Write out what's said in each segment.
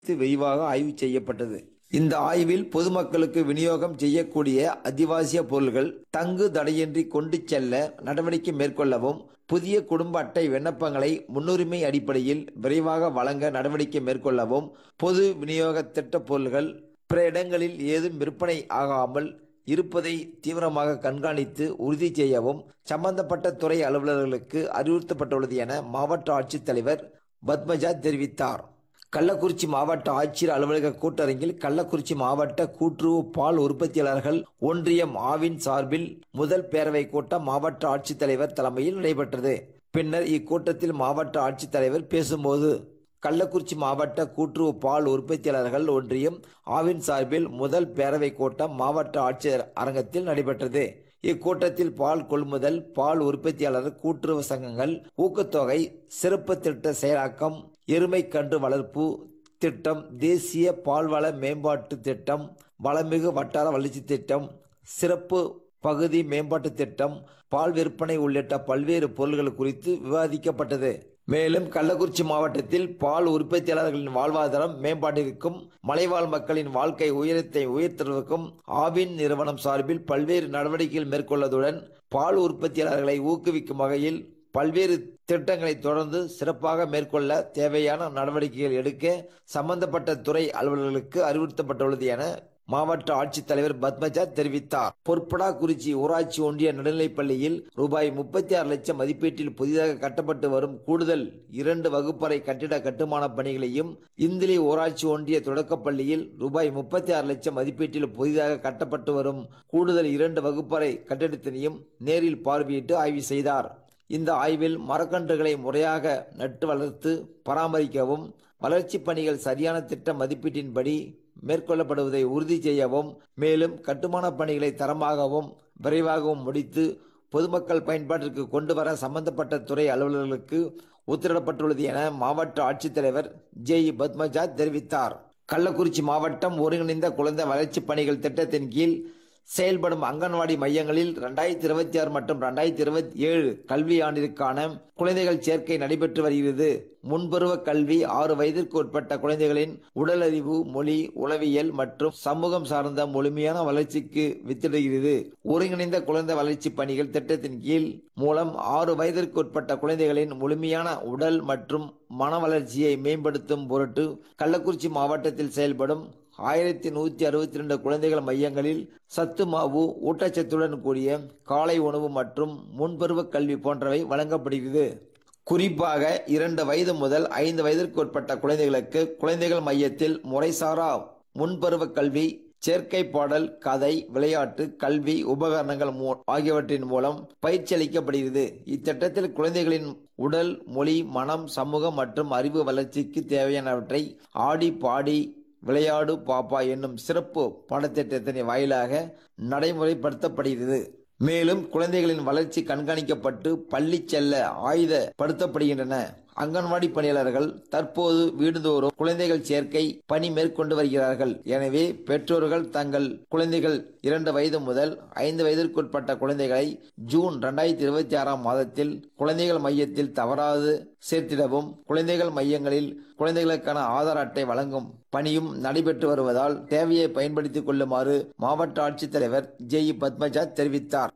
குறித்து விரிவாக ஆய்வு செய்யப்பட்டது இந்த ஆய்வில் பொதுமக்களுக்கு விநியோகம் செய்யக்கூடிய அத்தியாவசிய பொருட்கள் தங்கு தடையின்றி கொண்டு செல்ல நடவடிக்கை மேற்கொள்ளவும் புதிய குடும்ப அட்டை விண்ணப்பங்களை முன்னுரிமை அடிப்படையில் விரைவாக வழங்க நடவடிக்கை மேற்கொள்ளவும் பொது விநியோக திட்ட பொருட்கள் பிற இடங்களில் ஏதும் விற்பனை ஆகாமல் இருப்பதை தீவிரமாக கண்காணித்து உறுதி செய்யவும் சம்பந்தப்பட்ட துறை அலுவலர்களுக்கு அறிவுறுத்தப்பட்டுள்ளது என மாவட்ட ஆட்சித்தலைவர் பத்மஜா தெரிவித்தார் கள்ளக்குறிச்சி மாவட்ட ஆட்சியர் அலுவலக கூட்டரங்கில் கள்ளக்குறிச்சி மாவட்ட கூட்டுறவு பால் உற்பத்தியாளர்கள் ஒன்றியம் ஆவின் சார்பில் முதல் பேரவை கூட்டம் மாவட்ட ஆட்சித்தலைவர் தலைமையில் நடைபெற்றது பின்னர் இக்கூட்டத்தில் மாவட்ட ஆட்சித்தலைவர் பேசும்போது கள்ளக்குறிச்சி மாவட்ட கூட்டுறவு பால் உற்பத்தியாளர்கள் ஒன்றியம் ஆவின் சார்பில் முதல் பேரவை கூட்டம் மாவட்ட ஆட்சியர் அரங்கத்தில் நடைபெற்றது இக்கூட்டத்தில் பால் கொள்முதல் பால் உற்பத்தியாளர் கூட்டுறவு சங்கங்கள் ஊக்கத்தொகை சிறப்பு திட்ட செயலாக்கம் எருமை கன்று வளர்ப்பு திட்டம் தேசிய பால்வள மேம்பாட்டு திட்டம் வளமிகு வட்டார வளர்ச்சி திட்டம் சிறப்பு பகுதி மேம்பாட்டு திட்டம் பால் விற்பனை உள்ளிட்ட பல்வேறு பொருள்கள் குறித்து விவாதிக்கப்பட்டது மேலும் கள்ளக்குறிச்சி மாவட்டத்தில் பால் உற்பத்தியாளர்களின் வாழ்வாதாரம் மேம்பாட்டிற்கும் மலைவாழ் மக்களின் வாழ்க்கை உயரத்தை உயர்த்துவதற்கும் ஆவின் நிறுவனம் சார்பில் பல்வேறு நடவடிக்கைகள் மேற்கொள்வதுடன் பால் உற்பத்தியாளர்களை ஊக்குவிக்கும் வகையில் பல்வேறு திட்டங்களை தொடர்ந்து சிறப்பாக மேற்கொள்ள தேவையான நடவடிக்கைகள் எடுக்க சம்பந்தப்பட்ட துறை அலுவலர்களுக்கு அறிவுறுத்தப்பட்டுள்ளது என மாவட்ட ஆட்சித்தலைவர் பத்மஜா தெரிவித்தார் பொற்படாக்குறிச்சி ஊராட்சி ஒன்றிய நடுநிலைப்பள்ளியில் ரூபாய் முப்பத்தி ஆறு லட்சம் மதிப்பீட்டில் புதிதாக கட்டப்பட்டு வரும் கூடுதல் இரண்டு வகுப்பறை கட்டிட கட்டுமான பணிகளையும் இந்திலி ஊராட்சி ஒன்றிய தொடக்கப்பள்ளியில் ரூபாய் முப்பத்தி ஆறு லட்சம் மதிப்பீட்டில் புதிதாக கட்டப்பட்டு வரும் கூடுதல் இரண்டு வகுப்பறை கட்டிடத்தினையும் நேரில் பார்வையிட்டு ஆய்வு செய்தார் இந்த ஆய்வில் மரக்கன்றுகளை முறையாக நட்டு வளர்த்து பராமரிக்கவும் வளர்ச்சி பணிகள் சரியான திட்ட மதிப்பீட்டின்படி மேற்கொள்ளப்படுவதை உறுதி செய்யவும் மேலும் கட்டுமான பணிகளை தரமாகவும் விரைவாகவும் முடித்து பொதுமக்கள் பயன்பாட்டிற்கு கொண்டு வர சம்பந்தப்பட்ட துறை அலுவலர்களுக்கு உத்தரவிடப்பட்டுள்ளது என மாவட்ட ஆட்சித்தலைவர் ஜே இ பத்மஜா தெரிவித்தார் கள்ளக்குறிச்சி மாவட்டம் ஒருங்கிணைந்த குழந்தை வளர்ச்சி பணிகள் திட்டத்தின் கீழ் செயல்படும் அங்கன்வாடி மையங்களில் ரெண்டாயிரத்தி இருபத்தி ஆறு மற்றும் ரெண்டாயிரத்தி இருபத்தி ஏழு கல்வி ஆண்டிற்கான குழந்தைகள் சேர்க்கை நடைபெற்று வருகிறது முன்பருவ கல்வி ஆறு வயதிற்கு உட்பட்ட குழந்தைகளின் உடலறிவு மொழி உளவியல் மற்றும் சமூகம் சார்ந்த முழுமையான வளர்ச்சிக்கு வித்திடுகிறது ஒருங்கிணைந்த குழந்தை வளர்ச்சி பணிகள் திட்டத்தின் கீழ் மூலம் ஆறு வயதிற்கு உட்பட்ட குழந்தைகளின் முழுமையான உடல் மற்றும் மன வளர்ச்சியை மேம்படுத்தும் பொருட்டு கள்ளக்குறிச்சி மாவட்டத்தில் செயல்படும் ஆயிரத்தி நூற்றி அறுபத்தி ரெண்டு குழந்தைகள் மையங்களில் சத்து மாவு ஊட்டச்சத்துடன் கூடிய காலை உணவு மற்றும் முன்பருவ கல்வி போன்றவை வழங்கப்படுகிறது குறிப்பாக இரண்டு வயது முதல் ஐந்து வயதிற்கு உட்பட்ட குழந்தைகளுக்கு குழந்தைகள் மையத்தில் முறைசாரா முன்பருவ கல்வி சேர்க்கை பாடல் கதை விளையாட்டு கல்வி உபகரணங்கள் ஆகியவற்றின் மூலம் பயிற்சி அளிக்கப்படுகிறது இத்திட்டத்தில் குழந்தைகளின் உடல் மொழி மனம் சமூகம் மற்றும் அறிவு வளர்ச்சிக்கு தேவையானவற்றை ஆடி பாடி விளையாடு பாப்பா என்னும் சிறப்பு பாடத்திட்டத்தின் வாயிலாக நடைமுறைப்படுத்தப்படுகிறது மேலும் குழந்தைகளின் வளர்ச்சி கண்காணிக்கப்பட்டு பள்ளி செல்ல ஆயுதப்படுத்தப்படுகின்றன அங்கன்வாடி பணியாளர்கள் தற்போது வீடுதோறும் குழந்தைகள் சேர்க்கை பணி மேற்கொண்டு வருகிறார்கள் எனவே பெற்றோர்கள் தங்கள் குழந்தைகள் இரண்டு வயது முதல் ஐந்து வயதிற்குட்பட்ட குழந்தைகளை ஜூன் இரண்டாயிரத்தி இருபத்தி ஆறாம் மாதத்தில் குழந்தைகள் மையத்தில் தவறாது சேர்த்திடவும் குழந்தைகள் மையங்களில் குழந்தைகளுக்கான ஆதார் அட்டை வழங்கும் பணியும் நடைபெற்று வருவதால் தேவையை பயன்படுத்திக் கொள்ளுமாறு மாவட்ட ஆட்சித்தலைவர் ஜே இ பத்மஜா தெரிவித்தார்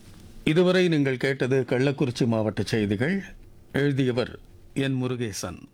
இதுவரை நீங்கள் கேட்டது கள்ளக்குறிச்சி மாவட்ட செய்திகள் எழுதியவர் என் முருகேசன்